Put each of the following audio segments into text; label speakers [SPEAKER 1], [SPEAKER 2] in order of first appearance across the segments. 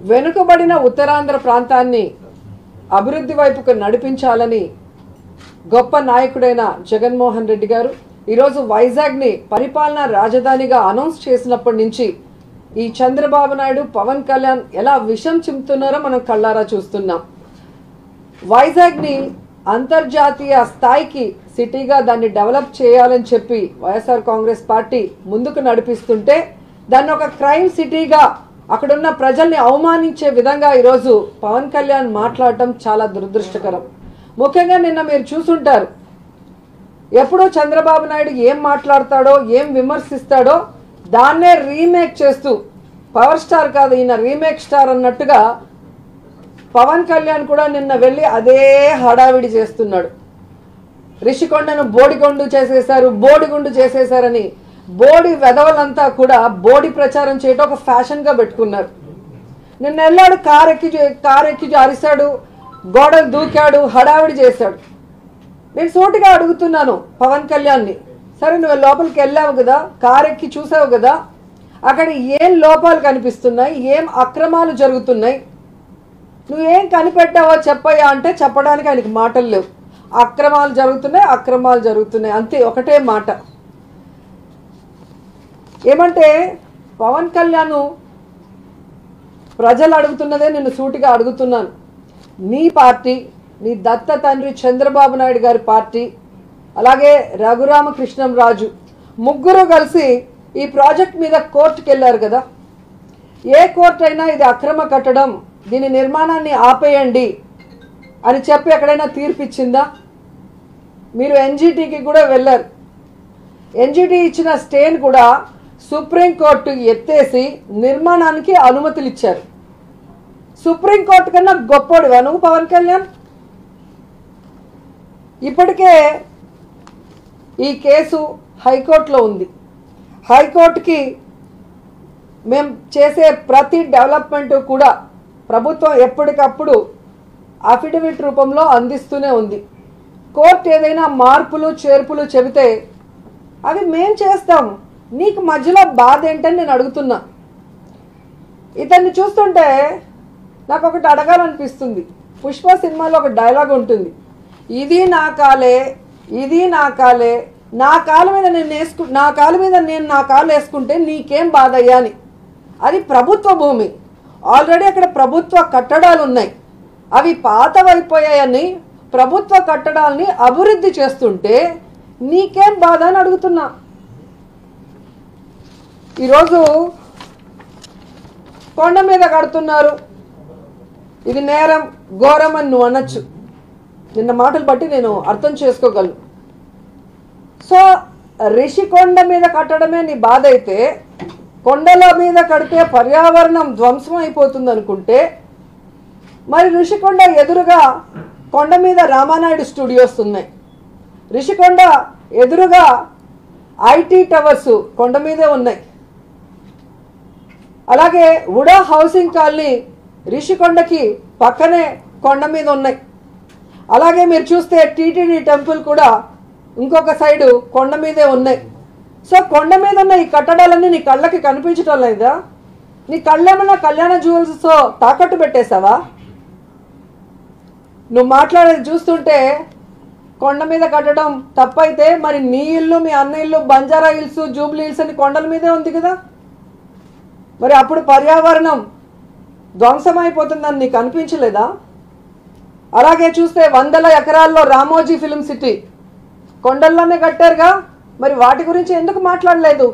[SPEAKER 1] వెనుకబడిన ఉత్తరాంధ్ర ప్రాంతాన్ని అభివృద్ధి వైపుకు నడిపించాలని గొప్ప నాయకుడైన జగన్మోహన్ రెడ్డి గారు ఈరోజు వైజాగ్ని పరిపాలనా రాజధానిగా అనౌన్స్ చేసినప్పటి నుంచి ఈ చంద్రబాబు నాయుడు పవన్ కళ్యాణ్ ఎలా విషం చిమ్ముతున్నారో మనం కళ్ళారా చూస్తున్నాం వైజాగ్ని అంతర్జాతీయ స్థాయికి సిటీగా దాన్ని డెవలప్ చేయాలని చెప్పి వైఎస్ఆర్ కాంగ్రెస్ పార్టీ ముందుకు నడిపిస్తుంటే దాన్ని ఒక క్రైమ్ సిటీగా అక్కడున్న ప్రజల్ని అవమానించే విధంగా ఈరోజు పవన్ కళ్యాణ్ మాట్లాడటం చాలా దురదృష్టకరం ముఖ్యంగా నిన్న మీరు చూసుంటారు ఎప్పుడూ చంద్రబాబు నాయుడు ఏం మాట్లాడతాడో ఏం విమర్శిస్తాడో దాన్నే రీమేక్ చేస్తూ పవర్ స్టార్ కాదు ఈయన రీమేక్ స్టార్ అన్నట్టుగా పవన్ కళ్యాణ్ కూడా నిన్న వెళ్ళి అదే హడావిడి చేస్తున్నాడు రిషికొండను బోడికొండు చేసేశారు బోడిగుండు చేసేశారని బోడి వెధవలంతా కూడా బోడి ప్రచారం చేయటం ఒక ఫ్యాషన్గా పెట్టుకున్నారు నిన్న వెళ్ళాడు కారు ఎక్కి కారు ఎక్కి అరిశాడు గోడలు దూకాడు హడావిడి చేశాడు నేను సూటిగా అడుగుతున్నాను పవన్ కళ్యాణ్ని సరే నువ్వు లోపలికి వెళ్ళావు కదా కారు ఎక్కి చూసావు కదా అక్కడ ఏం లోపాలు కనిపిస్తున్నాయి ఏం అక్రమాలు జరుగుతున్నాయి నువ్వేం కనిపెట్టావో చెప్పయ్యా అంటే చెప్పడానికి ఆయనకి మాటలు లేవు అక్రమాలు జరుగుతున్నాయి అక్రమాలు జరుగుతున్నాయి అంతే ఒకటే మాట ఏమంటే పవన్ కళ్యాణ్ ప్రజలు అడుగుతున్నదే నిన్ను సూటిగా అడుగుతున్నాను నీ పార్టీ నీ దత్త తండ్రి చంద్రబాబు నాయుడు గారి పార్టీ అలాగే రఘురామకృష్ణంరాజు ముగ్గురు కలిసి ఈ ప్రాజెక్ట్ మీద కోర్టుకు వెళ్ళారు కదా ఏ కోర్టు అయినా ఇది అక్రమ కట్టడం దీని నిర్మాణాన్ని ఆపేయండి అని చెప్పి ఎక్కడైనా తీర్పు ఇచ్చిందా మీరు ఎన్జిటికి కూడా వెళ్ళారు ఎన్జిటి ఇచ్చిన స్టేన్ కూడా సుప్రీంకోర్టు ఎత్తేసి నిర్మాణానికి అనుమతులు ఇచ్చారు సుప్రీంకోర్టు కన్నా గొప్పోడువా నువ్వు పవన్ కళ్యాణ్ ఇప్పటికే ఈ కేసు హైకోర్టులో ఉంది హైకోర్టుకి మేము చేసే ప్రతి డెవలప్మెంట్ కూడా ప్రభుత్వం ఎప్పటికప్పుడు అఫిడవిట్ రూపంలో అందిస్తూనే ఉంది కోర్టు ఏదైనా మార్పులు చేర్పులు చెబితే అవి మేం చేస్తాం నీకు మధ్యలో బాధ ఏంటని నేను అడుగుతున్నా ఇతన్ని చూస్తుంటే నాకు ఒకటి అడగాలనిపిస్తుంది పుష్ప సినిమాలో ఒక డైలాగ్ ఉంటుంది ఇది నా కాలే ఇది నా కాలే నా కాలు మీద నేను వేసుకు నా కాలు మీద నేను నా కాలు వేసుకుంటే నీకేం బాధ అయ్యా అని అది ప్రభుత్వ భూమి ఆల్రెడీ అక్కడ ప్రభుత్వ కట్టడాలు ఉన్నాయి అవి పాతవైపోయాయని ప్రభుత్వ కట్టడాల్ని అభివృద్ధి చేస్తుంటే నీకేం బాధ అని అడుగుతున్నా ఈరోజు కొండ మీద కడుతున్నారు ఇది నేరం ఘోరం అని నువ్వు అనొచ్చు నిన్న మాటలు బట్టి నేను అర్థం చేసుకోగలను సో రిషికొండ మీద కట్టడమే నీ బాధ అయితే కొండల మీద కడితే పర్యావరణం ధ్వంసం అయిపోతుంది అనుకుంటే మరి ఋషికొండ ఎదురుగా కొండ మీద రామానాయుడు స్టూడియోస్ ఉన్నాయి రిషికొండ ఎదురుగా ఐటీ టవర్స్ కొండ మీదే ఉన్నాయి అలాగే ఉడా హౌసింగ్ కాలనీ రిషికొండకి పక్కనే కొండ మీద ఉన్నాయి అలాగే మీరు చూస్తే టీటీడీ టెంపుల్ కూడా ఇంకొక సైడు కొండ మీదే ఉన్నాయి సో కొండ మీద ఉన్న ఈ కట్టడాలన్నీ నీ కళ్ళకి కనిపించడం లేదా నీ కళ్ళేమన్నా కళ్యాణ జ్యువెల్స్తో తాకట్టు పెట్టేశావా నువ్వు మాట్లాడేది చూస్తుంటే కొండ మీద కట్టడం తప్పైతే మరి నీ ఇల్లు మీ అన్న ఇల్లు బంజారా హిల్స్ జూబ్లీ హిల్స్ అని కొండల మీదే ఉంది కదా మరి అప్పుడు పర్యావరణం ధ్వంసమైపోతుందని నీకు అనిపించలేదా అలాగే చూస్తే వందల ఎకరాల్లో రామోజీ ఫిలిం సిటీ కొండల్లోనే కట్టారుగా మరి వాటి గురించి ఎందుకు మాట్లాడలేదు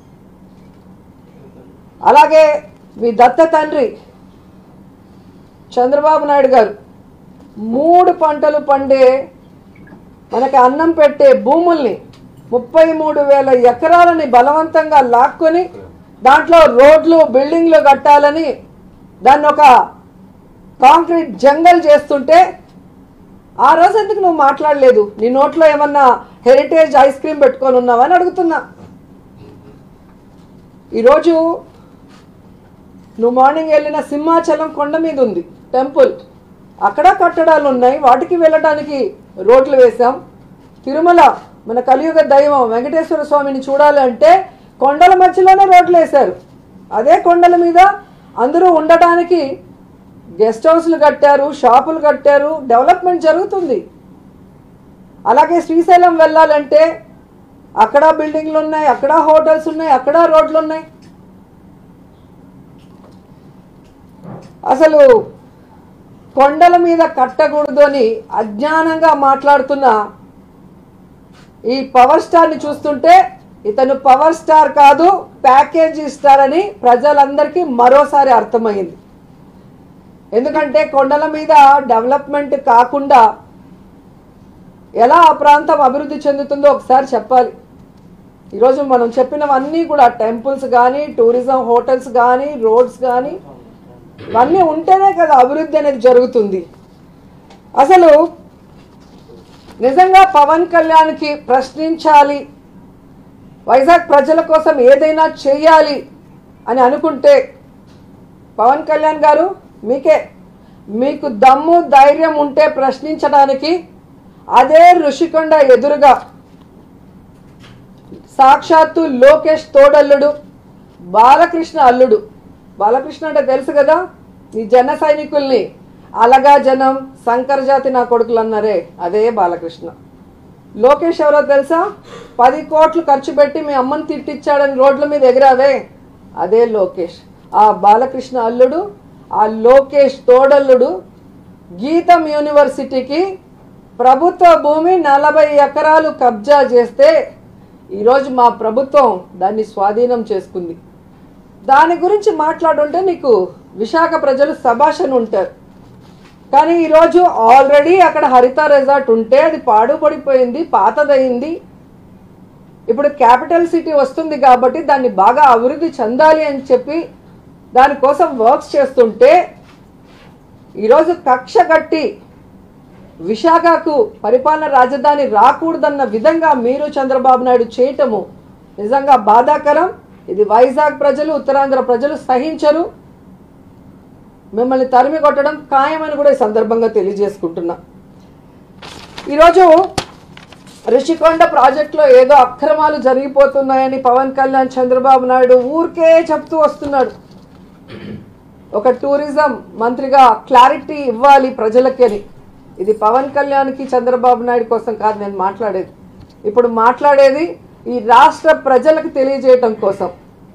[SPEAKER 1] అలాగే మీ దత్త తండ్రి చంద్రబాబు నాయుడు గారు మూడు పంటలు పండే మనకి అన్నం పెట్టే భూముల్ని ముప్పై మూడు వేల ఎకరాలని బలవంతంగా లాక్కొని దాంట్లో రోడ్లు బిల్డింగ్లు కట్టాలని దాన్ని ఒక కాంక్రీట్ జంగల్ చేస్తుంటే ఆ రోజు ఎందుకు నువ్వు మాట్లాడలేదు నీ నోట్లో ఏమన్నా హెరిటేజ్ ఐస్ క్రీమ్ పెట్టుకొని ఉన్నావా అని అడుగుతున్నా ఈరోజు నువ్వు మార్నింగ్ వెళ్ళిన సింహాచలం కొండ మీద ఉంది టెంపుల్ అక్కడ కట్టడాలు ఉన్నాయి వాటికి వెళ్ళడానికి రోడ్లు వేశాం తిరుమల మన కలియుగ దైవం వెంకటేశ్వర స్వామిని చూడాలి అంటే కొండల మధ్యలోనే రోడ్లు వేశారు అదే కొండల మీద అందరూ ఉండటానికి గెస్ట్ హౌస్లు కట్టారు షాపులు కట్టారు డెవలప్మెంట్ జరుగుతుంది అలాగే శ్రీశైలం వెళ్ళాలంటే అక్కడ బిల్డింగ్లు ఉన్నాయి అక్కడ హోటల్స్ ఉన్నాయి అక్కడ రోడ్లు ఉన్నాయి అసలు కొండల మీద కట్టకూడదు అని అజ్ఞానంగా మాట్లాడుతున్న ఈ పవర్ స్టార్ని చూస్తుంటే ఇతను పవర్ స్టార్ కాదు ప్యాకేజీ స్టార్ అని ప్రజలందరికీ మరోసారి అర్థమైంది ఎందుకంటే కొండల మీద డెవలప్మెంట్ కాకుండా ఎలా ఆ ప్రాంతం అభివృద్ధి చెందుతుందో ఒకసారి చెప్పాలి ఈరోజు మనం చెప్పినవన్నీ కూడా టెంపుల్స్ కానీ టూరిజం హోటల్స్ కానీ రోడ్స్ కానీ ఇవన్నీ ఉంటేనే కదా అభివృద్ధి అనేది జరుగుతుంది అసలు నిజంగా పవన్ కళ్యాణ్కి ప్రశ్నించాలి వైజాగ్ ప్రజల కోసం ఏదైనా చేయాలి అని అనుకుంటే పవన్ కళ్యాణ్ గారు మీకే మీకు దమ్ము ధైర్యం ఉంటే ప్రశ్నించడానికి అదే ఋషికొండ ఎదురుగా సాక్షాత్తు లోకేష్ తోడల్లుడు బాలకృష్ణ అల్లుడు బాలకృష్ణ అంటే తెలుసు కదా ఈ జన సైనికుల్ని అలగా జనం శంకర జాతి నా కొడుకులు అన్నారే అదే బాలకృష్ణ లోకేష్ ఎవరో తెలుసా పది కోట్లు ఖర్చు పెట్టి మీ అమ్మని తిట్టిచ్చాడని రోడ్ల మీద ఎగిరావే అదే లోకేష్ ఆ బాలకృష్ణ అల్లుడు ఆ లోకేష్ తోడల్లుడు గీతం యూనివర్సిటీకి ప్రభుత్వ భూమి నలభై ఎకరాలు కబ్జా చేస్తే ఈరోజు మా ప్రభుత్వం దాన్ని స్వాధీనం చేసుకుంది దాని గురించి మాట్లాడుంటే నీకు విశాఖ ప్రజలు సభాషణ ఉంటారు కానీ ఈరోజు ఆల్రెడీ అక్కడ హరిత రిసార్ట్ ఉంటే అది పాడుపడిపోయింది పాతదయింది ఇప్పుడు క్యాపిటల్ సిటీ వస్తుంది కాబట్టి దాన్ని బాగా అభివృద్ధి చెందాలి అని చెప్పి దానికోసం వర్క్స్ చేస్తుంటే ఈరోజు కక్ష కట్టి విశాఖకు పరిపాలన రాజధాని రాకూడదన్న విధంగా మీరు చంద్రబాబు నాయుడు చేయటము నిజంగా బాధాకరం ఇది వైజాగ్ ప్రజలు ఉత్తరాంధ్ర ప్రజలు సహించరు మిమ్మల్ని తరిమి కొట్టడం ఖాయమని కూడా ఈ సందర్భంగా తెలియజేసుకుంటున్నా ఈరోజు రిషికొండ ప్రాజెక్టులో ఏదో అక్రమాలు జరిగిపోతున్నాయని పవన్ కళ్యాణ్ చంద్రబాబు నాయుడు ఊరికే చెప్తూ వస్తున్నాడు ఒక టూరిజం మంత్రిగా క్లారిటీ ఇవ్వాలి ప్రజలకి అని ఇది పవన్ కళ్యాణ్కి చంద్రబాబు నాయుడు కోసం కాదు నేను మాట్లాడేది ఇప్పుడు మాట్లాడేది ఈ రాష్ట్ర ప్రజలకు తెలియజేయటం కోసం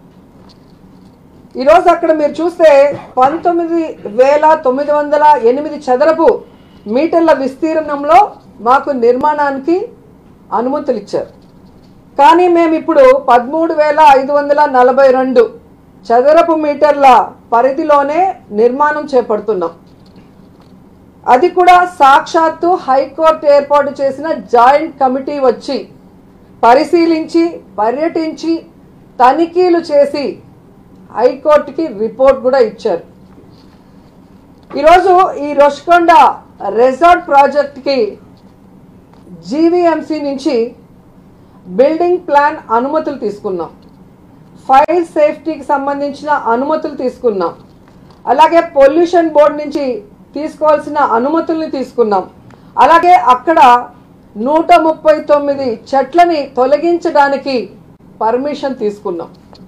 [SPEAKER 1] ఈరోజు అక్కడ మీరు చూస్తే పంతొమ్మిది వేల తొమ్మిది వందల ఎనిమిది చదరపు మీటర్ల విస్తీర్ణంలో మాకు నిర్మాణానికి అనుమతులు ఇచ్చారు కానీ మేము ఇప్పుడు పదమూడు వేల ఐదు వందల నలభై రెండు చదరపు మీటర్ల పరిధిలోనే నిర్మాణం చేపడుతున్నాం అది కూడా సాక్షాత్తు హైకోర్టు ఏర్పాటు చేసిన జాయింట్ కమిటీ వచ్చి పరిశీలించి పర్యటించి తనిఖీలు చేసి హైకోర్టుకి రిపోర్ట్ కూడా ఇచ్చారు ఈరోజు ఈ రొష్కొండ రిసార్ట్ ప్రాజెక్ట్కి జీవీఎంసీ నుంచి బిల్డింగ్ ప్లాన్ అనుమతులు తీసుకున్నాం ఫైర్ సేఫ్టీకి సంబంధించిన అనుమతులు తీసుకున్నాం అలాగే పొల్యూషన్ బోర్డు నుంచి తీసుకోవాల్సిన అనుమతుల్ని తీసుకున్నాం అలాగే అక్కడ నూట ముప్పై తొమ్మిది చెట్లని తొలగించడానికి పర్మిషన్ తీసుకున్నాం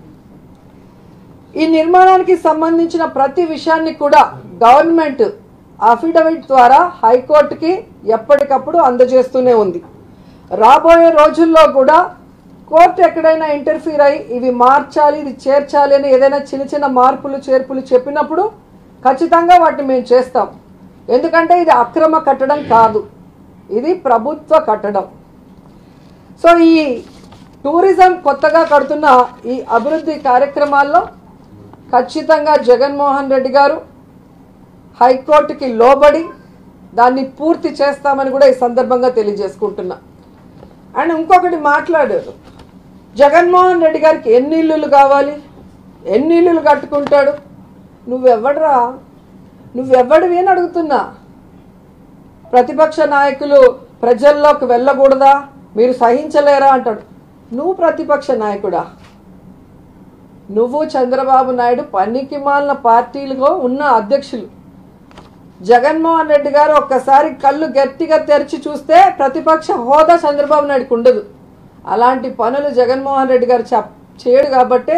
[SPEAKER 1] ఈ నిర్మాణానికి సంబంధించిన ప్రతి విషయాన్ని కూడా గవర్నమెంట్ అఫిడవిట్ ద్వారా హైకోర్టుకి ఎప్పటికప్పుడు అందజేస్తూనే ఉంది రాబోయే రోజుల్లో కూడా కోర్టు ఎక్కడైనా ఇంటర్ఫీర్ అయ్యి ఇవి మార్చాలి ఇది చేర్చాలి అని ఏదైనా చిన్న చిన్న మార్పులు చేర్పులు చెప్పినప్పుడు ఖచ్చితంగా వాటిని మేము చేస్తాం ఎందుకంటే ఇది అక్రమ కట్టడం కాదు ఇది ప్రభుత్వ కట్టడం సో ఈ టూరిజం కొత్తగా కడుతున్న ఈ అభివృద్ధి కార్యక్రమాల్లో ఖచ్చితంగా జగన్మోహన్ రెడ్డి గారు హైకోర్టుకి లోబడి దాన్ని పూర్తి చేస్తామని కూడా ఈ సందర్భంగా తెలియజేసుకుంటున్నా అండ్ ఇంకొకటి మాట్లాడారు జగన్మోహన్ రెడ్డి గారికి ఎన్ని ఇల్లులు కావాలి ఎన్ని ఇల్లులు కట్టుకుంటాడు నువ్వెవడరా నువ్వెవ్వడివి అని అడుగుతున్నా ప్రతిపక్ష నాయకులు ప్రజల్లోకి వెళ్ళకూడదా మీరు సహించలేరా అంటాడు నువ్వు ప్రతిపక్ష నాయకుడా నువ్వు చంద్రబాబు నాయుడు పనికి మాలిన పార్టీలుగా ఉన్న అధ్యక్షులు జగన్మోహన్ రెడ్డి గారు ఒక్కసారి కళ్ళు గట్టిగా తెరిచి చూస్తే ప్రతిపక్ష హోదా చంద్రబాబు నాయుడుకు ఉండదు అలాంటి పనులు జగన్మోహన్ రెడ్డి గారు చెప్ చేయడు కాబట్టే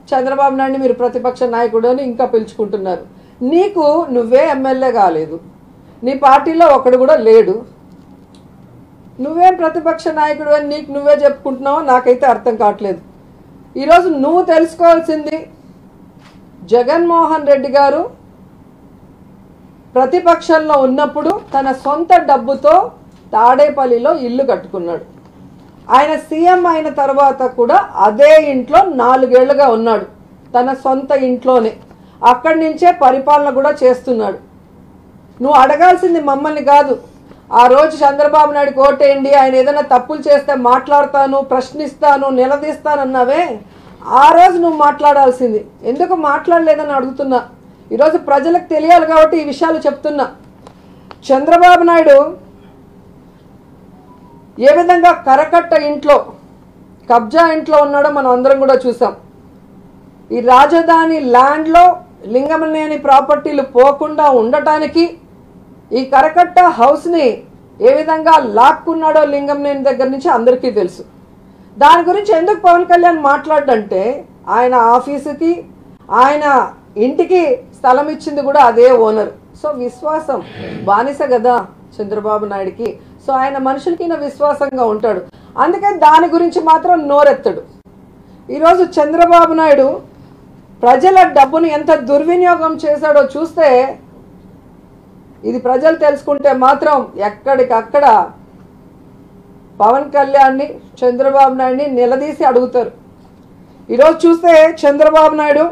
[SPEAKER 1] చంద్రబాబు నాయుడిని మీరు ప్రతిపక్ష నాయకుడు అని ఇంకా పిలుచుకుంటున్నారు నీకు నువ్వే ఎమ్మెల్యే కాలేదు నీ పార్టీలో ఒకడు కూడా లేడు నువ్వేం ప్రతిపక్ష నాయకుడు అని నీకు నువ్వే చెప్పుకుంటున్నావో నాకైతే అర్థం కావట్లేదు ఈరోజు నువ్వు తెలుసుకోవాల్సింది జగన్మోహన్ రెడ్డి గారు ప్రతిపక్షంలో ఉన్నప్పుడు తన సొంత డబ్బుతో తాడేపల్లిలో ఇల్లు కట్టుకున్నాడు ఆయన సీఎం అయిన తర్వాత కూడా అదే ఇంట్లో నాలుగేళ్లుగా ఉన్నాడు తన సొంత ఇంట్లోనే అక్కడి నుంచే పరిపాలన కూడా చేస్తున్నాడు నువ్వు అడగాల్సింది మమ్మల్ని కాదు ఆ రోజు చంద్రబాబు నాయుడు ఓటేయండి ఆయన ఏదైనా తప్పులు చేస్తే మాట్లాడతాను ప్రశ్నిస్తాను నిలదీస్తానన్నావే ఆ రోజు నువ్వు మాట్లాడాల్సింది ఎందుకు మాట్లాడలేదని అడుగుతున్నా ఈరోజు ప్రజలకు తెలియాలి కాబట్టి ఈ విషయాలు చెప్తున్నా చంద్రబాబు నాయుడు ఏ విధంగా కరకట్ట ఇంట్లో కబ్జా ఇంట్లో ఉన్నాడో మనం అందరం కూడా చూసాం ఈ రాజధాని ల్యాండ్లో లింగమనేని ప్రాపర్టీలు పోకుండా ఉండటానికి ఈ కరకట్ట హౌస్ని ఏ విధంగా లాక్కున్నాడో లింగంనేని దగ్గర నుంచి అందరికీ తెలుసు దాని గురించి ఎందుకు పవన్ కళ్యాణ్ మాట్లాడంటే ఆయన ఆఫీసుకి ఆయన ఇంటికి స్థలం ఇచ్చింది కూడా అదే ఓనర్ సో విశ్వాసం బానిస కదా చంద్రబాబు నాయుడికి సో ఆయన మనుషులకి ఈయన విశ్వాసంగా ఉంటాడు అందుకే దాని గురించి మాత్రం నోరెత్తడు ఈరోజు చంద్రబాబు నాయుడు ప్రజల డబ్బును ఎంత దుర్వినియోగం చేశాడో చూస్తే ఇది ప్రజలు తెలుసుకుంటే మాత్రం ఎక్కడికక్కడ పవన్ కళ్యాణ్ని చంద్రబాబు నాయుడిని నిలదీసి అడుగుతారు ఈరోజు చూస్తే చంద్రబాబు నాయుడు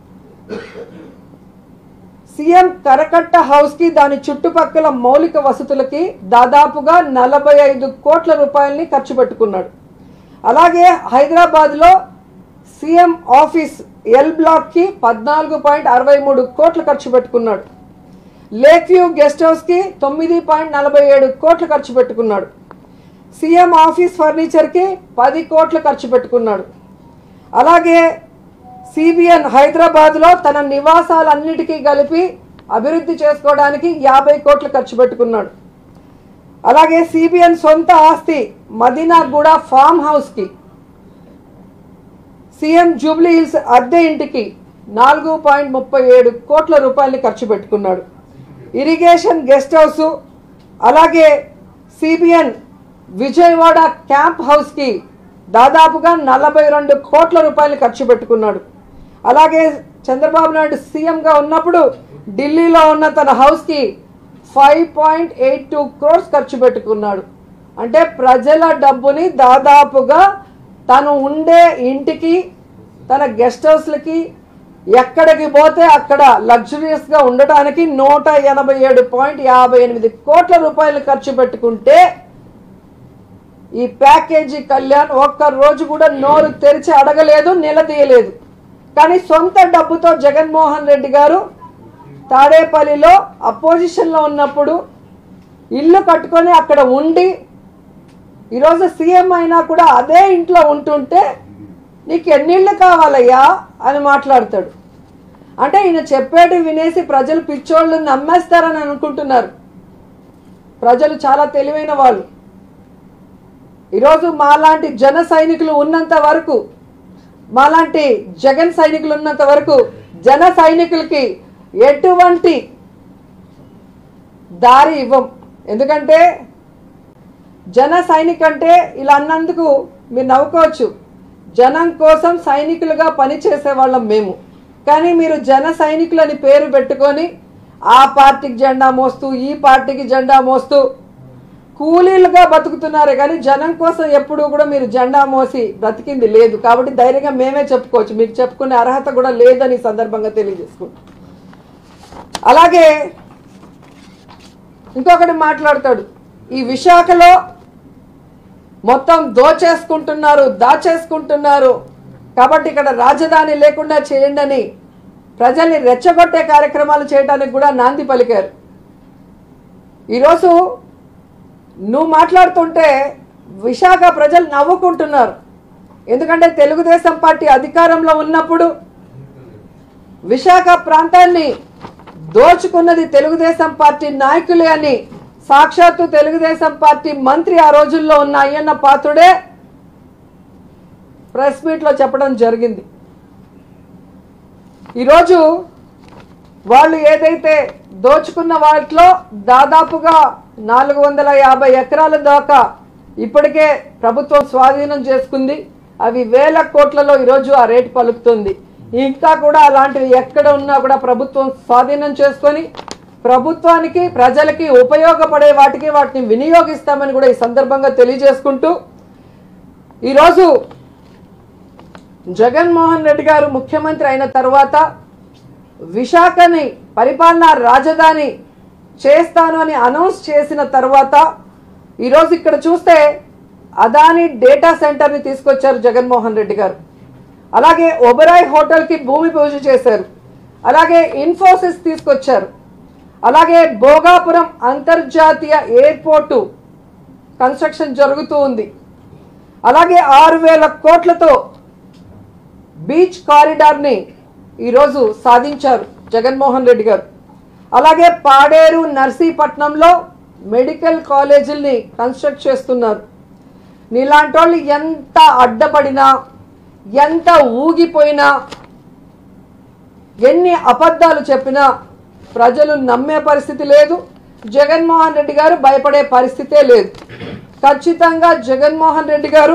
[SPEAKER 1] సీఎం కరకట్ట హౌస్కి దాని చుట్టుపక్కల మౌలిక వసతులకి దాదాపుగా నలభై ఐదు కోట్ల రూపాయలని ఖర్చు పెట్టుకున్నాడు అలాగే హైదరాబాద్లో సీఎం ఆఫీస్ ఎల్ బ్లాక్కి పద్నాలుగు పాయింట్ అరవై మూడు కోట్లు ఖర్చు పెట్టుకున్నాడు లేక్ వ్యూ గెస్ట్ హౌస్కి తొమ్మిది పాయింట్ నలభై ఏడు కోట్లు ఖర్చు పెట్టుకున్నాడు సీఎం ఆఫీస్ ఫర్నిచర్కి పది కోట్లు ఖర్చు పెట్టుకున్నాడు అలాగే సిబిఎన్ హైదరాబాద్లో తన నివాసాలన్నిటికీ కలిపి అభివృద్ధి చేసుకోవడానికి యాభై కోట్లు ఖర్చు పెట్టుకున్నాడు అలాగే సిబిఎన్ సొంత ఆస్తి మదీనాగూడ ఫామ్ హౌస్కి సీఎం జూబ్లీ హిల్స్ అద్దె ఇంటికి నాలుగు పాయింట్ ముప్పై ఏడు కోట్ల రూపాయలని ఖర్చు పెట్టుకున్నాడు ఇరిగేషన్ గెస్ట్ హౌస్ అలాగే సిబిఎన్ విజయవాడ క్యాంప్ హౌస్కి దాదాపుగా నలభై రెండు కోట్ల రూపాయలు ఖర్చు పెట్టుకున్నాడు అలాగే చంద్రబాబు నాయుడు సీఎంగా ఉన్నప్పుడు ఢిల్లీలో ఉన్న తన హౌస్కి five point eight two crores ఖర్చు పెట్టుకున్నాడు అంటే ప్రజల డబ్బుని దాదాపుగా తను ఉండే ఇంటికి తన గెస్ట్ హౌస్లకి ఎక్కడికి పోతే అక్కడ లగ్జరియస్గా ఉండటానికి నూట ఎనభై ఏడు పాయింట్ యాభై ఎనిమిది కోట్ల రూపాయలు ఖర్చు పెట్టుకుంటే ఈ ప్యాకేజీ కళ్యాణ్ ఒక్క రోజు కూడా నోరు తెరిచి అడగలేదు నిలదీయలేదు కానీ సొంత డబ్బుతో జగన్మోహన్ రెడ్డి గారు తాడేపల్లిలో అపోజిషన్లో ఉన్నప్పుడు ఇల్లు కట్టుకొని అక్కడ ఉండి ఈరోజు సీఎం అయినా కూడా అదే ఇంట్లో ఉంటుంటే నీకు ఎన్నిళ్ళు కావాలయ్యా అని మాట్లాడతాడు అంటే ఈయన చెప్పేటి వినేసి ప్రజలు పిచ్చోళ్ళు నమ్మేస్తారని అనుకుంటున్నారు ప్రజలు చాలా తెలివైన వాళ్ళు ఈరోజు మాలాంటి జన సైనికులు ఉన్నంత వరకు మాలాంటి జగన్ సైనికులు ఉన్నంత వరకు జన సైనికులకి ఎటువంటి దారి ఇవ్వం ఎందుకంటే జన సైనిక్ అంటే ఇలా అన్నందుకు మీరు నవ్వుకోవచ్చు జనం కోసం సైనికులుగా పనిచేసే వాళ్ళం మేము కానీ మీరు జన సైనికులని పేరు పెట్టుకొని ఆ పార్టీకి జెండా మోస్తూ ఈ పార్టీకి జెండా మోస్తూ కూలీలుగా బతుకుతున్నారు కానీ జనం కోసం ఎప్పుడూ కూడా మీరు జెండా మోసి బ్రతికింది లేదు కాబట్టి ధైర్యంగా మేమే చెప్పుకోవచ్చు మీకు చెప్పుకునే అర్హత కూడా లేదని ఈ సందర్భంగా తెలియజేసుకుంటాం అలాగే ఇంకొకటి మాట్లాడతాడు ఈ విశాఖలో మొత్తం దోచేసుకుంటున్నారు దాచేసుకుంటున్నారు కాబట్టి ఇక్కడ రాజధాని లేకుండా చేయండి అని ప్రజల్ని రెచ్చగొట్టే కార్యక్రమాలు చేయడానికి కూడా నాంది పలికారు ఈరోజు నువ్వు మాట్లాడుతుంటే విశాఖ ప్రజలు నవ్వుకుంటున్నారు ఎందుకంటే తెలుగుదేశం పార్టీ అధికారంలో ఉన్నప్పుడు విశాఖ ప్రాంతాన్ని దోచుకున్నది తెలుగుదేశం పార్టీ నాయకులే అని సాక్షాత్తు తెలుగుదేశం పార్టీ మంత్రి ఆ రోజుల్లో ఉన్న అయ్యన్న పాత్రుడే ప్రెస్ మీట్లో చెప్పడం జరిగింది ఈరోజు వాళ్ళు ఏదైతే దోచుకున్న వాటిలో దాదాపుగా నాలుగు వందల యాభై ఎకరాల దాకా ఇప్పటికే ప్రభుత్వం స్వాధీనం చేసుకుంది అవి వేల కోట్లలో ఈరోజు ఆ రేటు పలుకుతుంది ఇంకా కూడా అలాంటివి ఎక్కడ ఉన్నా కూడా ప్రభుత్వం స్వాధీనం చేసుకొని ప్రభుత్వానికి ప్రజలకి ఉపయోగపడే వాటికి వాటిని వినియోగిస్తామని కూడా ఈ సందర్భంగా తెలియజేసుకుంటూ ఈరోజు జగన్మోహన్ రెడ్డి గారు ముఖ్యమంత్రి అయిన తర్వాత విశాఖని పరిపాలనా రాజధాని చేస్తాను అని అనౌన్స్ చేసిన తర్వాత ఈరోజు ఇక్కడ చూస్తే అదాని డేటా సెంటర్ని తీసుకొచ్చారు జగన్మోహన్ రెడ్డి గారు అలాగే ఒబరాయ్ హోటల్కి భూమి పూజ చేశారు అలాగే ఇన్ఫోసిస్ తీసుకొచ్చారు అలాగే భోగాపురం అంతర్జాతీయ ఎయిర్పోర్టు కన్స్ట్రక్షన్ జరుగుతూ ఉంది అలాగే ఆరు వేల కోట్లతో బీచ్ కారిడార్ని ఈరోజు సాధించారు జగన్మోహన్ రెడ్డి గారు అలాగే పాడేరు నర్సీపట్నంలో మెడికల్ కాలేజీల్ని కన్స్ట్రక్ట్ చేస్తున్నారు నీలాంటి వాళ్ళు ఎంత అడ్డపడినా ఎంత ఊగిపోయినా ఎన్ని అబద్ధాలు చెప్పినా ప్రజలు నమ్మే పరిస్థితి లేదు జగన్మోహన్ రెడ్డి గారు భయపడే పరిస్థితే లేదు ఖచ్చితంగా జగన్మోహన్ రెడ్డి గారు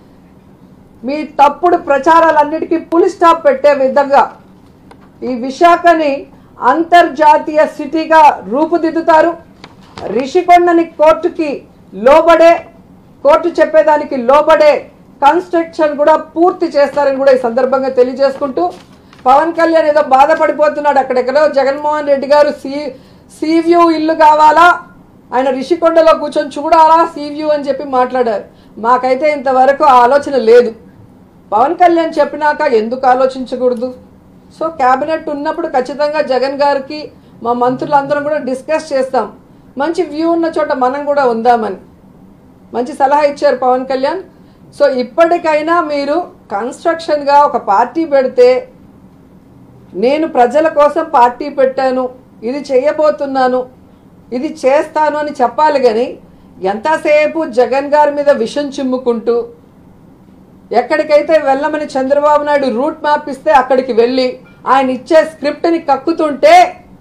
[SPEAKER 1] మీ తప్పుడు ప్రచారాలన్నిటికీ పులి స్టాప్ పెట్టే విధంగా ఈ విశాఖని అంతర్జాతీయ సిటీగా రూపుదిద్దుతారు రిషికొండని కోర్టుకి లోబడే కోర్టు చెప్పేదానికి లోబడే కన్స్ట్రక్షన్ కూడా పూర్తి చేస్తారని కూడా ఈ సందర్భంగా తెలియజేసుకుంటూ పవన్ కళ్యాణ్ ఏదో బాధపడిపోతున్నాడు అక్కడెక్కడో జగన్మోహన్ రెడ్డి గారు సీ సీవ్యూ ఇల్లు కావాలా ఆయన రిషికొండలో కూర్చొని చూడాలా సీవ్యూ అని చెప్పి మాట్లాడారు మాకైతే ఇంతవరకు ఆ ఆలోచన లేదు పవన్ కళ్యాణ్ చెప్పినాక ఎందుకు ఆలోచించకూడదు సో క్యాబినెట్ ఉన్నప్పుడు ఖచ్చితంగా జగన్ గారికి మా మంత్రులందరం కూడా డిస్కస్ చేస్తాం మంచి వ్యూ ఉన్న చోట మనం కూడా ఉందామని మంచి సలహా ఇచ్చారు పవన్ కళ్యాణ్ సో ఇప్పటికైనా మీరు కన్స్ట్రక్షన్గా ఒక పార్టీ పెడితే నేను ప్రజల కోసం పార్టీ పెట్టాను ఇది చేయబోతున్నాను ఇది చేస్తాను అని చెప్పాలి కానీ ఎంతసేపు జగన్ గారి మీద విషం చిమ్ముకుంటూ ఎక్కడికైతే వెళ్ళమని చంద్రబాబు నాయుడు రూట్ మ్యాప్ ఇస్తే అక్కడికి వెళ్ళి ఆయన ఇచ్చే స్క్రిప్ట్ని కక్కుతుంటే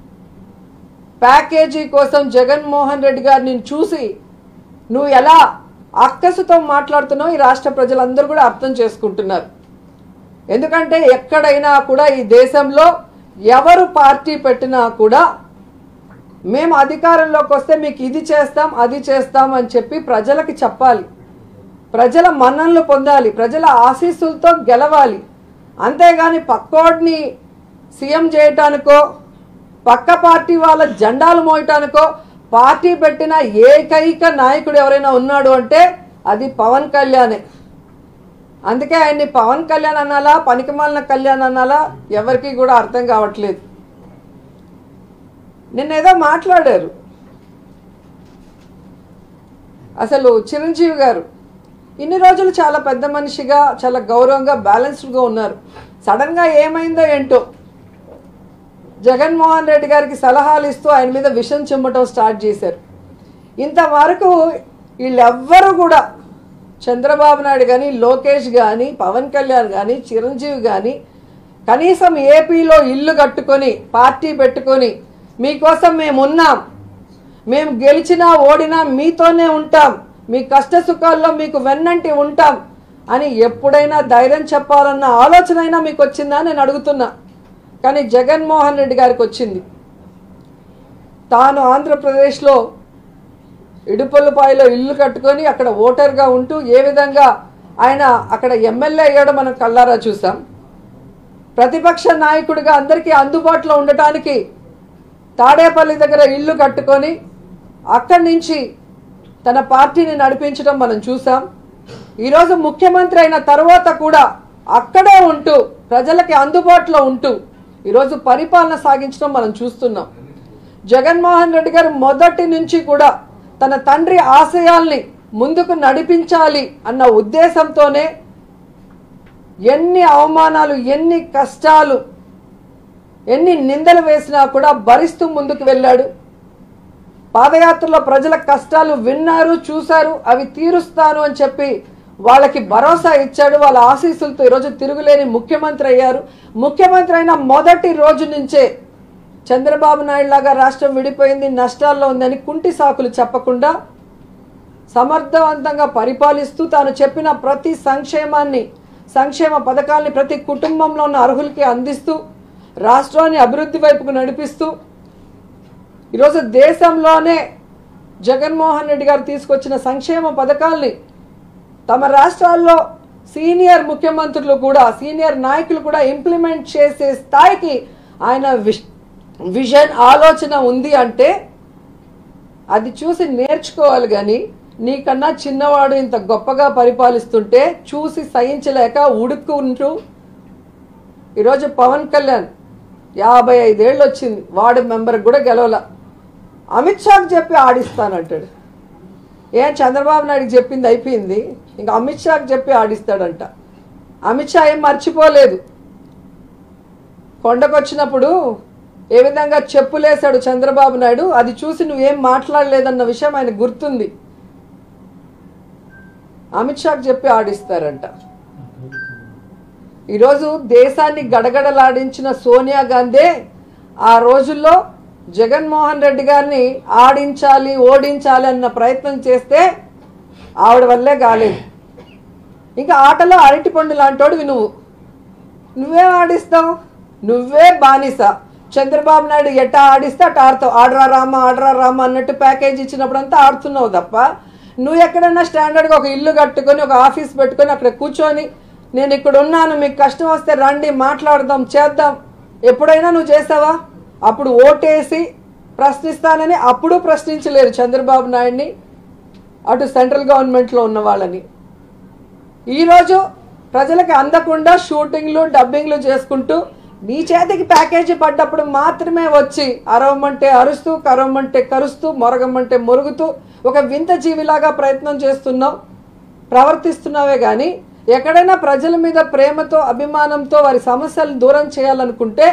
[SPEAKER 1] ప్యాకేజీ కోసం జగన్మోహన్ రెడ్డి గారిని చూసి నువ్వు ఎలా అక్కసుతో మాట్లాడుతున్నావు ఈ రాష్ట్ర ప్రజలందరూ కూడా అర్థం చేసుకుంటున్నారు ఎందుకంటే ఎక్కడైనా కూడా ఈ దేశంలో ఎవరు పార్టీ పెట్టినా కూడా మేము అధికారంలోకి వస్తే మీకు ఇది చేస్తాం అది చేస్తాం అని చెప్పి ప్రజలకి చెప్పాలి ప్రజల మన్ననలు పొందాలి ప్రజల ఆశీస్సులతో గెలవాలి అంతేగాని పక్కోడిని సీఎం చేయటానికో పక్క పార్టీ వాళ్ళ జెండాలు మోయటానికో పార్టీ పెట్టిన ఏకైక నాయకుడు ఎవరైనా ఉన్నాడు అంటే అది పవన్ కళ్యాణే అందుకే ఆయన్ని పవన్ కళ్యాణ్ అనాలా పనికిమాలిన కళ్యాణ్ అనాలా ఎవరికి కూడా అర్థం కావట్లేదు నిన్నేదో మాట్లాడారు అసలు చిరంజీవి గారు ఇన్ని రోజులు చాలా పెద్ద మనిషిగా చాలా గౌరవంగా బ్యాలెన్స్డ్గా ఉన్నారు సడన్గా ఏమైందో ఏంటో జగన్మోహన్ రెడ్డి గారికి సలహాలు ఇస్తూ ఆయన మీద విషం చిమ్మటం స్టార్ట్ చేశారు ఇంతవరకు వీళ్ళెవ్వరూ కూడా చంద్రబాబు నాయుడు కానీ లోకేష్ కానీ పవన్ కళ్యాణ్ కానీ చిరంజీవి కానీ కనీసం ఏపీలో ఇల్లు కట్టుకొని పార్టీ పెట్టుకొని మీకోసం మేము ఉన్నాం మేము గెలిచినా ఓడినా మీతోనే ఉంటాం మీ కష్ట సుఖాల్లో మీకు వెన్నంటి ఉంటాం అని ఎప్పుడైనా ధైర్యం చెప్పాలన్న ఆలోచన అయినా మీకు వచ్చిందా నేను అడుగుతున్నా కానీ జగన్మోహన్ రెడ్డి గారికి వచ్చింది తాను ఆంధ్రప్రదేశ్లో ఇడుపల్లిపాయలో ఇల్లు కట్టుకొని అక్కడ ఓటర్గా ఉంటూ ఏ విధంగా ఆయన అక్కడ ఎమ్మెల్యే అయ్యాడో మనం కళ్ళారా చూసాం ప్రతిపక్ష నాయకుడిగా అందరికీ అందుబాటులో ఉండటానికి తాడేపల్లి దగ్గర ఇల్లు కట్టుకొని అక్కడి నుంచి తన పార్టీని నడిపించడం మనం చూసాం ఈరోజు ముఖ్యమంత్రి అయిన తర్వాత కూడా అక్కడే ఉంటూ ప్రజలకి అందుబాటులో ఉంటూ ఈరోజు పరిపాలన సాగించడం మనం చూస్తున్నాం జగన్మోహన్ రెడ్డి గారు మొదటి నుంచి కూడా తన తండ్రి ఆశయాల్ని ముందుకు నడిపించాలి అన్న ఉద్దేశంతోనే ఎన్ని అవమానాలు ఎన్ని కష్టాలు ఎన్ని నిందలు వేసినా కూడా భరిస్తూ ముందుకు వెళ్ళాడు పాదయాత్రలో ప్రజల కష్టాలు విన్నారు చూశారు అవి తీరుస్తాను అని చెప్పి వాళ్ళకి భరోసా ఇచ్చాడు వాళ్ళ ఆశీస్సులతో ఈరోజు తిరుగులేని ముఖ్యమంత్రి అయ్యారు ముఖ్యమంత్రి అయిన మొదటి రోజు నుంచే చంద్రబాబు నాయుడు లాగా రాష్ట్రం విడిపోయింది నష్టాల్లో ఉందని కుంటి సాకులు చెప్పకుండా సమర్థవంతంగా పరిపాలిస్తూ తాను చెప్పిన ప్రతి సంక్షేమాన్ని సంక్షేమ పథకాల్ని ప్రతి కుటుంబంలో ఉన్న అర్హులకి అందిస్తూ రాష్ట్రాన్ని అభివృద్ధి వైపుకు నడిపిస్తూ ఈరోజు దేశంలోనే జగన్మోహన్ రెడ్డి గారు తీసుకొచ్చిన సంక్షేమ పథకాల్ని తమ రాష్ట్రాల్లో సీనియర్ ముఖ్యమంత్రులు కూడా సీనియర్ నాయకులు కూడా ఇంప్లిమెంట్ చేసే స్థాయికి ఆయన విష్ విజన్ ఆలోచన ఉంది అంటే అది చూసి నేర్చుకోవాలి కానీ నీకన్నా చిన్నవాడు ఇంత గొప్పగా పరిపాలిస్తుంటే చూసి సహించలేక ఉడుక్కుంటూ ఈరోజు పవన్ కళ్యాణ్ యాభై ఐదేళ్ళు వచ్చింది వార్డు మెంబర్ కూడా గెలవల అమిత్ షాకి చెప్పి ఆడిస్తానంటాడు ఏం చంద్రబాబు నాయుడుకి చెప్పింది అయిపోయింది ఇంకా అమిత్ షాకి చెప్పి ఆడిస్తాడంట అమిత్ షా ఏం మర్చిపోలేదు కొండకొచ్చినప్పుడు ఏ విధంగా చెప్పులేశాడు చంద్రబాబు నాయుడు అది చూసి నువ్వేం మాట్లాడలేదన్న విషయం ఆయన గుర్తుంది అమిత్ షాకి చెప్పి ఆడిస్తారంట ఈరోజు దేశాన్ని గడగడలాడించిన సోనియా గాంధీ ఆ రోజుల్లో జగన్మోహన్ రెడ్డి గారిని ఆడించాలి ఓడించాలి అన్న ప్రయత్నం చేస్తే ఆవిడ వల్లే కాలేదు ఇంకా ఆటలో అరటి పండు లాంటోడివి నువ్వు నువ్వేం ఆడిస్తావు నువ్వే బానిస చంద్రబాబు నాయుడు ఎట్టా ఆడిస్తే అట్ట ఆడతావు ఆడరా రామ ఆడరా రామ అన్నట్టు ప్యాకేజ్ ఇచ్చినప్పుడంతా ఆడుతున్నావు తప్ప నువ్వు ఎక్కడన్నా స్టాండర్డ్గా ఒక ఇల్లు కట్టుకొని ఒక ఆఫీస్ పెట్టుకొని అక్కడ కూర్చొని నేను ఇక్కడ ఉన్నాను మీకు కష్టం వస్తే రండి మాట్లాడదాం చేద్దాం ఎప్పుడైనా నువ్వు చేసావా అప్పుడు ఓటేసి ప్రశ్నిస్తానని అప్పుడు ప్రశ్నించలేరు చంద్రబాబు నాయుడిని అటు సెంట్రల్ గవర్నమెంట్లో ఉన్న వాళ్ళని ఈరోజు ప్రజలకు అందకుండా షూటింగ్లు డబ్బింగ్లు చేసుకుంటూ నీ చేతికి ప్యాకేజీ పడ్డప్పుడు మాత్రమే వచ్చి అరవమంటే అరుస్తూ కరవమంటే కరుస్తూ మొరగమంటే మొరుగుతూ ఒక వింత జీవిలాగా ప్రయత్నం చేస్తున్నావు ప్రవర్తిస్తున్నావే కానీ ఎక్కడైనా ప్రజల మీద ప్రేమతో అభిమానంతో వారి సమస్యలను దూరం చేయాలనుకుంటే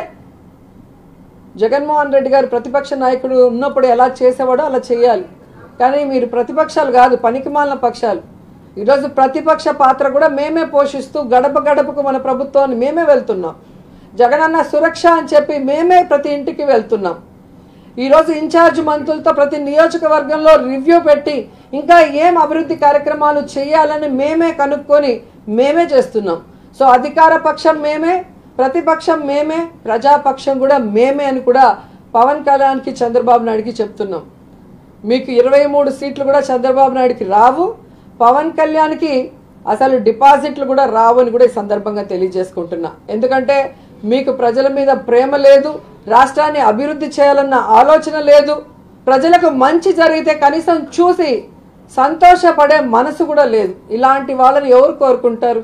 [SPEAKER 1] జగన్మోహన్ రెడ్డి గారు ప్రతిపక్ష నాయకుడు ఉన్నప్పుడు ఎలా చేసేవాడో అలా చేయాలి కానీ మీరు ప్రతిపక్షాలు కాదు పనికిమాలిన పక్షాలు ఈరోజు ప్రతిపక్ష పాత్ర కూడా మేమే పోషిస్తూ గడప గడపకు మన ప్రభుత్వాన్ని మేమే వెళ్తున్నాం జగనన్న సురక్ష అని చెప్పి మేమే ప్రతి ఇంటికి వెళ్తున్నాం ఈరోజు ఇన్ఛార్జ్ మంత్రులతో ప్రతి నియోజకవర్గంలో రివ్యూ పెట్టి ఇంకా ఏం అభివృద్ధి కార్యక్రమాలు చేయాలని మేమే కనుక్కొని మేమే చేస్తున్నాం సో అధికార పక్షం మేమే ప్రతిపక్షం మేమే ప్రజాపక్షం కూడా మేమే అని కూడా పవన్ కళ్యాణ్కి చంద్రబాబు నాయుడుకి చెప్తున్నాం మీకు ఇరవై మూడు సీట్లు కూడా చంద్రబాబు నాయుడుకి రావు పవన్ కళ్యాణ్కి అసలు డిపాజిట్లు కూడా రావు అని కూడా ఈ సందర్భంగా తెలియజేసుకుంటున్నా ఎందుకంటే మీకు ప్రజల మీద ప్రేమ లేదు రాష్ట్రాన్ని అభివృద్ధి చేయాలన్న ఆలోచన లేదు ప్రజలకు మంచి జరిగితే కనీసం చూసి సంతోషపడే మనసు కూడా లేదు ఇలాంటి వాళ్ళని ఎవరు కోరుకుంటారు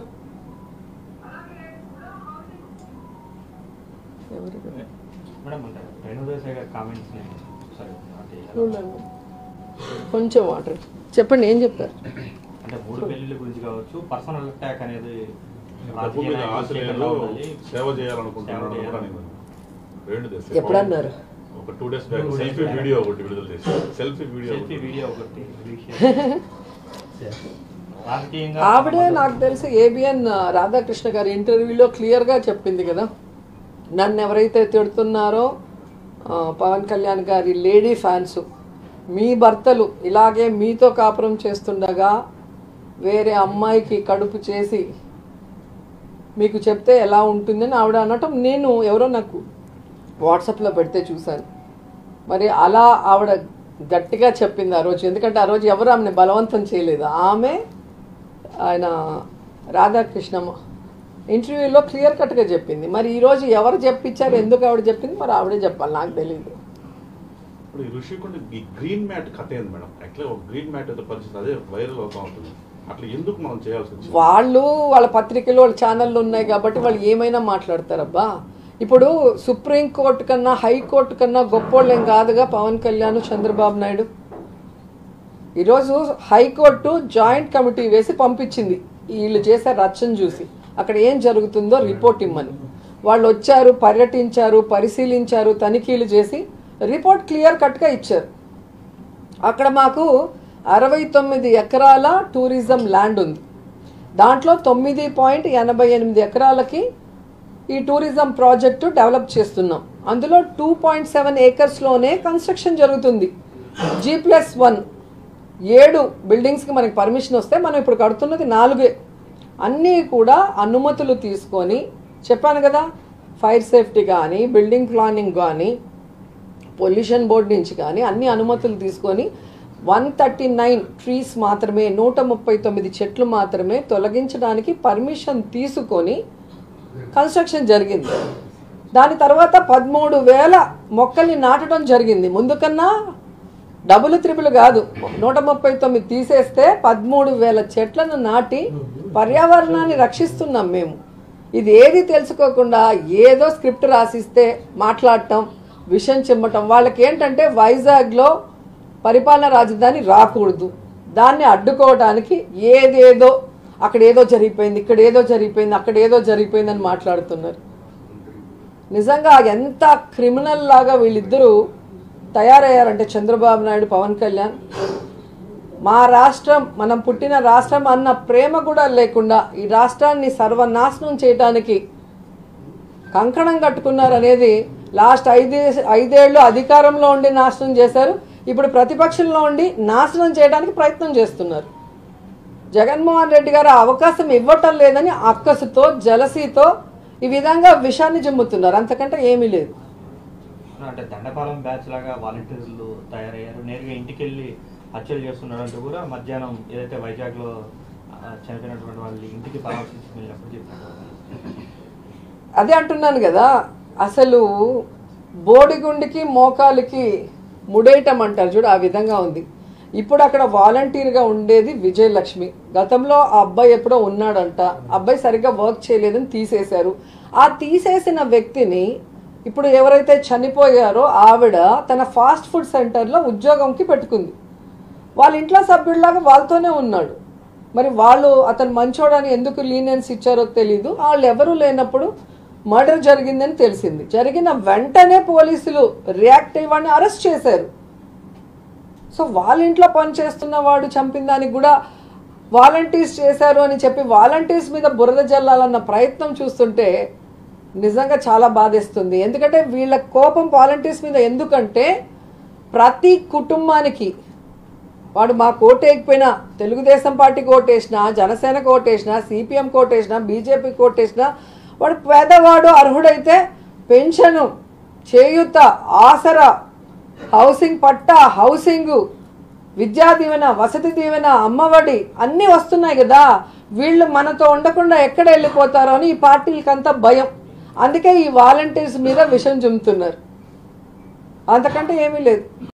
[SPEAKER 2] మేడం అంటే రేణుదేశాయ్ గారి కామెంట్స్ సరే అంటే ఎలా-
[SPEAKER 1] చూడండి. కొంచెం వాటర్ చెప్పండి ఏం చెప్తారు
[SPEAKER 2] అంటే మూడు పెళ్లిళ్ళ గురించి కావచ్చు పర్సనల్ అటాక్ అనేది
[SPEAKER 3] డబ్బు
[SPEAKER 2] రాజకీయ
[SPEAKER 3] మీద
[SPEAKER 2] నాయకులు
[SPEAKER 3] ఆశ లేదు
[SPEAKER 2] చేయకుండా ఉండాలి.
[SPEAKER 3] సేవ చేయాలనుకుంటున్నాను
[SPEAKER 2] సేవ
[SPEAKER 3] కూడా
[SPEAKER 2] చేయాలి.
[SPEAKER 3] నేను రెండు దేశాలు.
[SPEAKER 1] ఎప్పుడన్నారు?
[SPEAKER 3] ఒక two days back
[SPEAKER 2] Two days
[SPEAKER 3] selfie
[SPEAKER 2] back.
[SPEAKER 3] Video ఒకటి విడుదల చేశారు సెల్ఫీ వీడియో
[SPEAKER 2] సెల్ఫీ
[SPEAKER 3] ఒకటి.
[SPEAKER 2] వీడియో ఒకటి రీషేర్. రాజకీయంగా
[SPEAKER 1] ఆవిడే
[SPEAKER 2] సంబంధం-
[SPEAKER 1] నాకు తెలిసి ఏబిఎన్ రాధాకృష్ణ గారి ఇంటర్వ్యూలో క్లియర్గా చెప్పింది కదా నన్ను ఎవరైతే తిడుతున్నారో ఆ, పవన్ కళ్యాణ్ గారి లేడీ ఫ్యాన్స్ మీ భర్తలు ఇలాగే మీతో కాపురం చేస్తుండగా వేరే అమ్మాయికి కడుపు చేసి మీకు చెప్తే ఎలా ఉంటుందని ఆవిడ అనటం నేను ఎవరో నాకు వాట్సాప్లో పెడితే చూశాను మరి అలా ఆవిడ గట్టిగా చెప్పింది ఆ రోజు ఎందుకంటే ఆ రోజు ఎవరు ఆమెను బలవంతం చేయలేదు ఆమె ఆయన రాధాకృష్ణ ఇంటర్వ్యూలో క్లియర్ కట్గా చెప్పింది మరి ఈరోజు ఎవరు చెప్పించారు ఎందుకు ఆవిడ చెప్పింది మరి ఆవిడే చెప్పాలి నాకు తెలియదు
[SPEAKER 3] ఇప్పుడు ఈ ఋషికొండ ఈ గ్రీన్ మ్యాట్ కథ ఏంది మేడం యాక్చువల్గా ఒక గ్రీన్ మ్యాట్ ఏదో పరిస్థితి అదే వైరల్ అవుతా ఉంటుంది అట్లా ఎందుకు మనం చేయాల్సి వచ్చింది
[SPEAKER 1] వాళ్ళు వాళ్ళ పత్రికలు వాళ్ళ ఛానళ్ళు ఉన్నాయి కాబట్టి వాళ్ళు ఏమైనా మాట్లాడతారబ్బా ఇప్పుడు సుప్రీంకోర్టు కన్నా హైకోర్టు కన్నా గొప్పోళ్ళు ఏం కాదుగా పవన్ కళ్యాణ్ చంద్రబాబు నాయుడు ఈరోజు హైకోర్టు జాయింట్ కమిటీ వేసి పంపించింది వీళ్ళు చేసే రచ్చను చూసి అక్కడ ఏం జరుగుతుందో రిపోర్ట్ ఇమ్మని వాళ్ళు వచ్చారు పర్యటించారు పరిశీలించారు తనిఖీలు చేసి రిపోర్ట్ క్లియర్ కట్గా ఇచ్చారు అక్కడ మాకు అరవై తొమ్మిది ఎకరాల టూరిజం ల్యాండ్ ఉంది దాంట్లో తొమ్మిది పాయింట్ ఎనభై ఎనిమిది ఎకరాలకి ఈ టూరిజం ప్రాజెక్టు డెవలప్ చేస్తున్నాం అందులో టూ పాయింట్ సెవెన్ ఏకర్స్లోనే కన్స్ట్రక్షన్ జరుగుతుంది జీ ప్లస్ వన్ ఏడు బిల్డింగ్స్కి మనకి పర్మిషన్ వస్తే మనం ఇప్పుడు కడుతున్నది నాలుగే అన్నీ కూడా అనుమతులు తీసుకొని చెప్పాను కదా ఫైర్ సేఫ్టీ కానీ బిల్డింగ్ ప్లానింగ్ కానీ పొల్యూషన్ బోర్డు నుంచి కానీ అన్ని అనుమతులు తీసుకొని వన్ థర్టీ నైన్ ట్రీస్ మాత్రమే నూట ముప్పై తొమ్మిది చెట్లు మాత్రమే తొలగించడానికి పర్మిషన్ తీసుకొని కన్స్ట్రక్షన్ జరిగింది దాని తర్వాత పదమూడు వేల మొక్కల్ని నాటడం జరిగింది ముందు కన్నా డబుల్ త్రిబుల్ కాదు నూట ముప్పై తొమ్మిది తీసేస్తే పదమూడు వేల చెట్లను నాటి పర్యావరణాన్ని రక్షిస్తున్నాం మేము ఇది ఏది తెలుసుకోకుండా ఏదో స్క్రిప్ట్ రాసిస్తే మాట్లాడటం విషయం చిమ్మటం వాళ్ళకి ఏంటంటే వైజాగ్లో పరిపాలన రాజధాని రాకూడదు దాన్ని అడ్డుకోవడానికి ఏదేదో అక్కడ ఏదో జరిగిపోయింది ఇక్కడ ఏదో జరిగిపోయింది అక్కడ ఏదో జరిగిపోయిందని మాట్లాడుతున్నారు నిజంగా ఎంత క్రిమినల్ లాగా వీళ్ళిద్దరూ తయారయ్యారంటే చంద్రబాబు నాయుడు పవన్ కళ్యాణ్ మా రాష్ట్రం మనం పుట్టిన రాష్ట్రం అన్న ప్రేమ కూడా లేకుండా ఈ రాష్ట్రాన్ని సర్వనాశనం చేయడానికి కంకణం కట్టుకున్నారు అనేది లాస్ట్ ఐదే ఐదేళ్లు అధికారంలో ఉండి నాశనం చేశారు ఇప్పుడు ప్రతిపక్షంలో ఉండి నాశనం చేయడానికి ప్రయత్నం చేస్తున్నారు జగన్మోహన్ రెడ్డి గారు ఆ అవకాశం ఇవ్వటం లేదని అక్కసుతో జలసీతో ఈ విధంగా విషాన్ని జిమ్ముతున్నారు అంతకంటే ఏమీ లేదు
[SPEAKER 2] అంటే దండపాలెం బ్యాచ్ లాగా వాలంటీర్లు తయారయ్యారు నేరుగా ఇంటికి వెళ్ళి హత్యలు చేస్తున్నారంటూ కూడా మధ్యాహ్నం ఏదైతే వైజాగ్లో ఆ, చనిపోయినటువంటి వాళ్ళ ఇంటికి పరామర్శించి వెళ్ళినప్పుడు చెప్పారు
[SPEAKER 1] అదే అంటున్నాను కదా అసలు బోడిగుండికి మోకాలికి ముడేయటం అంటారు చూడు ఆ విధంగా ఉంది ఇప్పుడు అక్కడ వాలంటీర్గా ఉండేది విజయలక్ష్మి గతంలో ఆ అబ్బాయి ఎప్పుడో ఉన్నాడంట అబ్బాయి సరిగ్గా వర్క్ చేయలేదని తీసేశారు ఆ తీసేసిన వ్యక్తిని ఇప్పుడు ఎవరైతే చనిపోయారో ఆవిడ తన ఫాస్ట్ ఫుడ్ సెంటర్లో ఉద్యోగంకి పెట్టుకుంది వాళ్ళ ఇంట్లో సభ్యుడిలాగా వాళ్ళతోనే ఉన్నాడు మరి వాళ్ళు అతను మంచోడని ఎందుకు లీనియన్స్ ఇచ్చారో తెలీదు వాళ్ళు ఎవరూ లేనప్పుడు మర్డర్ జరిగిందని తెలిసింది జరిగిన వెంటనే పోలీసులు రియాక్ట్ అయ్యి వాడిని అరెస్ట్ చేశారు సో వాళ్ళ ఇంట్లో పనిచేస్తున్న వాడు చంపిన దానికి కూడా వాలంటీర్స్ చేశారు అని చెప్పి వాలంటీర్స్ మీద బురద జల్లాలన్న ప్రయత్నం చూస్తుంటే నిజంగా చాలా బాధేస్తుంది ఎందుకంటే వీళ్ళ కోపం వాలంటీర్స్ మీద ఎందుకంటే ప్రతి కుటుంబానికి వాడు మా కోటేయకపోయినా తెలుగుదేశం పార్టీకి ఓటేసినా జనసేనకు ఓటేసినా సిపిఎం కోటేసినా బీజేపీ కోటేసినా వాడు పేదవాడు అర్హుడైతే పెన్షను చేయూత ఆసరా హౌసింగ్ పట్టా హౌసింగ్ విద్యా దీవెన వసతి దీవెన అమ్మఒడి అన్నీ వస్తున్నాయి కదా వీళ్ళు మనతో ఉండకుండా ఎక్కడ వెళ్ళిపోతారో అని ఈ పార్టీలకంతా భయం అందుకే ఈ వాలంటీర్స్ మీద విషం జుమ్ముతున్నారు అంతకంటే ఏమీ లేదు